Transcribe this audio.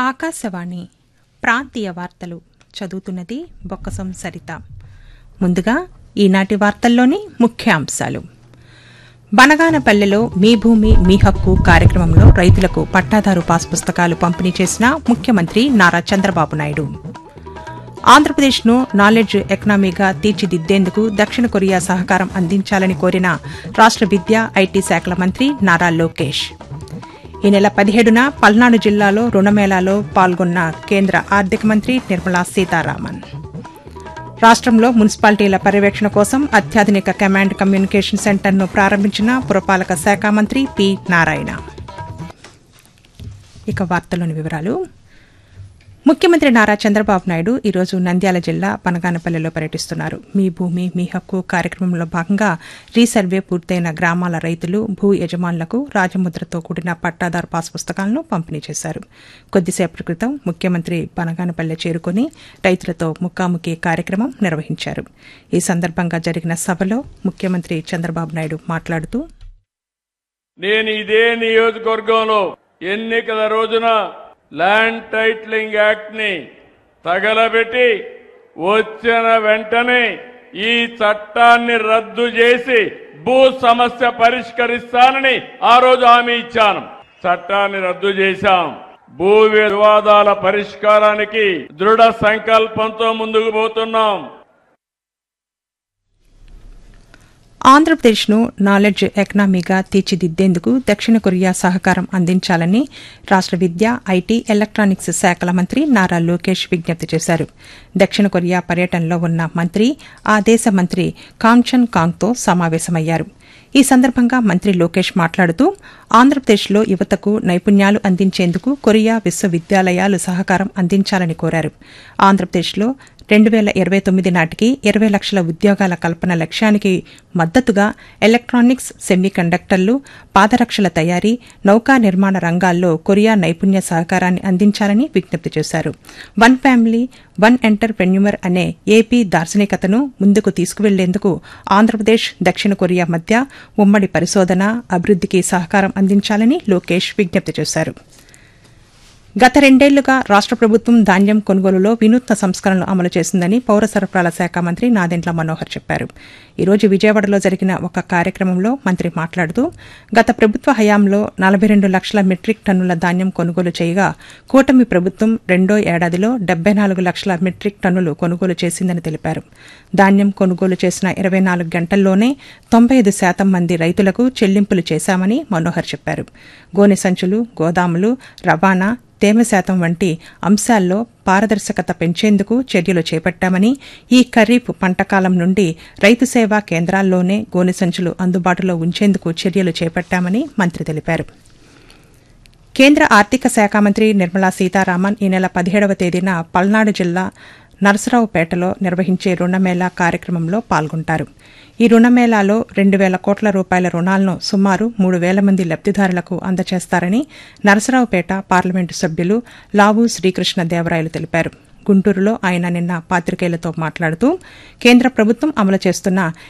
ఆకాశవాణి ప్రాంతీయ వార్తలు చదువుతున్నది బొక్కసం సరిత ముందుగా ఈనాటి వార్తల్లోని ముఖ్యాంశాలు బనగానపల్లెలో మీ భూమి మీ హక్కు కార్యక్రమంలో రైతులకు పట్టాదారు పాస్ పుస్తకాలు పంపిణీ చేసిన ముఖ్యమంత్రి నారా చంద్రబాబు నాయుడు ఆంధ్రప్రదేశ్ను నాలెడ్జ్ ఎకనామీగా తీర్చిదిద్దేందుకు దక్షిణ కొరియా సహకారం అందించాలని కోరిన రాష్ట విద్యా ఐటీ శాఖల మంత్రి నారా లోకేష్ ఈ నెల పదిహేడున పల్నాడు జిల్లాలో రుణమేళాలో పాల్గొన్న కేంద్ర ఆర్థిక మంత్రి నిర్మలా సీతారామన్ రాష్ట్రంలో మున్సిపాలిటీల పర్యవేక్షణ కోసం అత్యాధునిక కమాండ్ కమ్యూనికేషన్ సెంటర్ను ప్రారంభించిన పురపాలక శాఖ మంత్రి పి నారాయణ ఇక వార్తల్లోని వివరాలు ముఖ్యమంత్రి నారా చంద్రబాబు నాయుడు ఈరోజు నంద్యాల జిల్లా పనగానపల్లెలో పర్యటిస్తున్నారు మీ భూమి మీ హక్కు కార్యక్రమంలో భాగంగా రీసర్వే పూర్తయిన గ్రామాల రైతులు భూ యజమానులకు రాజముద్రతో కూడిన పట్టాదారు పాస్ పుస్తకాలను పంపిణీ చేశారు కొద్దిసేపటి క్రితం ముఖ్యమంత్రి పనగానపల్లె చేరుకుని రైతులతో ముఖాముఖి కార్యక్రమం నిర్వహించారు ఈ సందర్భంగా జరిగిన సభలో ముఖ్యమంత్రి చంద్రబాబు నాయుడు మాట్లాడుతూ నేను ఇదే నియోజకవర్గంలో ఎన్నికల రోజున ల్యాండ్ టైటిలింగ్ యాక్ట్ ని తగలబెట్టి వచ్చిన వెంటనే ఈ చట్టాన్ని రద్దు చేసి భూ సమస్య పరిష్కరిస్తానని ఆ రోజు హామీ ఇచ్చాను చట్టాన్ని రద్దు చేశాం భూ వివాదాల పరిష్కారానికి దృఢ సంకల్పంతో ముందుకు పోతున్నాం ఆంధ్రప్రదేశ్ను నాలెడ్జ్ ఎకనామీగా తీర్చిదిద్దేందుకు దక్షిణ కొరియా సహకారం అందించాలని రాష్ట విద్య ఐటీ ఎలక్ట్రానిక్స్ శాఖల మంత్రి నారా లోకేష్ విజ్ఞప్తి చేశారు దక్షిణ కొరియా పర్యటనలో ఉన్న మంత్రి ఆ దేశ మంత్రి కాంచన్ కాంగ్తో సమావేశమయ్యారు ఈ సందర్భంగా మంత్రి లోకేష్ మాట్లాడుతూ ఆంధ్రప్రదేశ్లో యువతకు నైపుణ్యాలు అందించేందుకు కొరియా విశ్వవిద్యాలయాలు సహకారం అందించాలని కోరారు ఆంధ్రప్రదేశ్లో రెండు వేల ఇరవై తొమ్మిది నాటికి ఇరవై లక్షల ఉద్యోగాల కల్పన లక్ష్యానికి మద్దతుగా ఎలక్ట్రానిక్స్ సెమీ కండక్టర్లు పాదరక్షల తయారీ నౌకా నిర్మాణ రంగాల్లో కొరియా నైపుణ్య సహకారాన్ని అందించాలని విజ్ఞప్తి చేశారు వన్ ఫ్యామిలీ వన్ ఎంటర్ప్రెన్యూమర్ అనే ఏపీ దార్శనికతను ముందుకు తీసుకువెళ్లేందుకు ఆంధ్రప్రదేశ్ దక్షిణ కొరియా మధ్య ఉమ్మడి పరిశోధన అభివృద్దికి సహకారం అందించాలని లోకేష్ విజ్ఞప్తి చేశారు గత రెండేళ్లుగా రాష్ట ప్రభుత్వం ధాన్యం కొనుగోలులో వినూత్న సంస్కరణలు అమలు చేసిందని పౌర సరఫరాల శాఖ మంత్రి నాదెండ్ల మనోహర్ చెప్పారు ఈ రోజు విజయవాడలో జరిగిన ఒక కార్యక్రమంలో మంత్రి మాట్లాడుతూ గత ప్రభుత్వ హయాంలో నలభై రెండు లక్షల మెట్రిక్ టన్నుల ధాన్యం కొనుగోలు చేయగా కూటమి ప్రభుత్వం రెండో ఏడాదిలో డెబ్బై నాలుగు లక్షల మెట్రిక్ టన్నులు కొనుగోలు చేసిందని తెలిపారు ధాన్యం కొనుగోలు చేసిన ఇరవై నాలుగు గంటల్లోనే తొంభై ఐదు శాతం మంది రైతులకు చెల్లింపులు చేశామని మనోహర్ చెప్పారు గోనె సంచులు గోదాములు రవాణా తేమ శాతం వంటి అంశాల్లో పారదర్శకత పెంచేందుకు చర్యలు చేపట్టామని ఈ ఖరీఫ్ పంటకాలం నుండి రైతు సేవా కేంద్రాల్లోనే గోనె సంచులు అందుబాటులో ఉంచేందుకు చర్యలు చేపట్టామని మంత్రి తెలిపారు కేంద్ర ఆర్థిక శాఖ మంత్రి నిర్మలా సీతారామన్ ఈ నెల పదిహేడవ తేదీన పల్నాడు జిల్లా నరసరావుపేటలో నిర్వహించే రుణమేళా కార్యక్రమంలో పాల్గొంటారు ఈ రుణమేళాలో రెండు వేల కోట్ల రూపాయల రుణాలను సుమారు మూడు వేల మంది లబ్దిదారులకు అందజేస్తారని నరసరావుపేట పార్లమెంటు సభ్యులు లావు శ్రీకృష్ణ దేవరాయలు తెలిపారు గుంటూరులో ఆయన నిన్న పాతికేయులతో మాట్లాడుతూ కేంద్ర ప్రభుత్వం అమలు చేస్తున్న